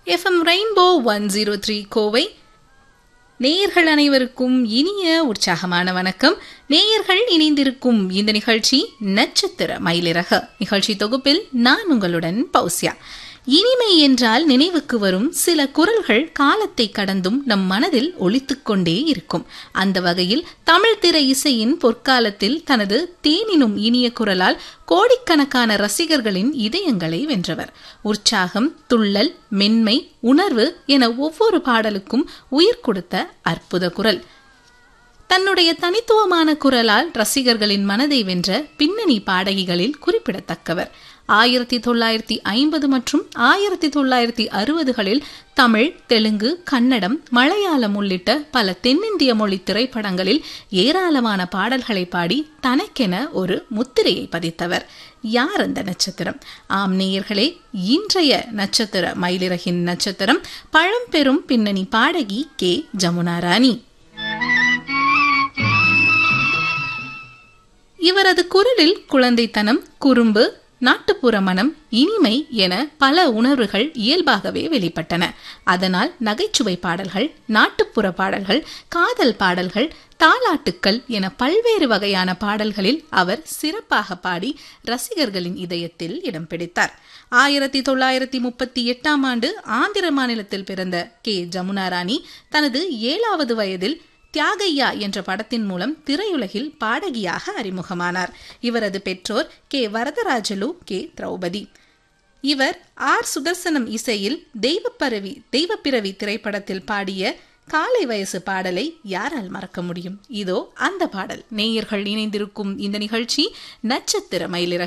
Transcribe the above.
FM rainbow one zero three Kovai நேயர்கள் அனைவருக்கும் இனிய உற்சாகமான வணக்கம் நேயர்கள் இணைந்திருக்கும் இந்த நிகழ்ச்சி நட்சத்திர மயிலிறக நிகழ்ச்சி தொகுப்பில் நான் உங்களுடன் பௌசியா இனிமை என்றால் நினைவுக்கு வரும் சில குரல்கள் காலத்தை கடந்தும் நம் மனதில் ஒலித்துக் கொண்டே இருக்கும் அந்த வகையில் தமிழ் திரை இசையின் பொற்காலத்தில் தனது தேனினும் இனிய குரலால் கோடிக்கணக்கான ரசிகர்களின் இதயங்களை வென்றவர் உற்சாகம் துள்ளல் மென்மை உணர்வு என ஒவ்வொரு பாடலுக்கும் உயிர் கொடுத்த அற்புத குரல் தன்னுடைய தனித்துவமான குரலால் ரசிகர்களின் மனதை வென்ற பின்னணி பாடகிகளில் குறிப்பிடத்தக்கவர் ஆயிரத்தி தொள்ளாயிரத்தி ஐம்பது மற்றும் ஆயிரத்தி தொள்ளாயிரத்தி அறுபதுகளில் தமிழ் தெலுங்கு கன்னடம் மலையாளம் உள்ளிட்ட பல தென்னிந்திய மொழி திரைப்படங்களில் ஏராளமான பாடல்களை பாடி தனக்கென ஒரு முத்திரையை பதித்தவர் யார் அந்த நட்சத்திரம் ஆம் நேயர்களே இன்றைய நட்சத்திர மயிலிறகின் நட்சத்திரம் பழம்பெரும் பின்னணி பாடகி கே ஜமுனா ராணி இவரது குரலில் குழந்தைத்தனம் குறும்பு நாட்டுப்புற மனம் இனிமை என பல உணர்வுகள் இயல்பாகவே வெளிப்பட்டன அதனால் நகைச்சுவை பாடல்கள் நாட்டுப்புற பாடல்கள் காதல் பாடல்கள் தாலாட்டுக்கள் என பல்வேறு வகையான பாடல்களில் அவர் சிறப்பாக பாடி ரசிகர்களின் இதயத்தில் இடம் பிடித்தார் ஆயிரத்தி தொள்ளாயிரத்தி முப்பத்தி எட்டாம் ஆண்டு ஆந்திர மாநிலத்தில் பிறந்த கே ஜமுனா ராணி தனது ஏழாவது வயதில் தியாகையா என்ற படத்தின் மூலம் திரையுலகில் பாடகியாக அறிமுகமானார் இவரது பெற்றோர் கே வரதராஜலு கே திரௌபதி இவர் ஆர் சுதர்சனம் இசையில் தெய்வப்பரவி தெய்வப்பிறவி திரைப்படத்தில் பாடிய காலை வயசு பாடலை யாரால் மறக்க முடியும் இதோ அந்த பாடல் நேயர்கள் இணைந்திருக்கும் இந்த நிகழ்ச்சி நட்சத்திர மயிலிறகு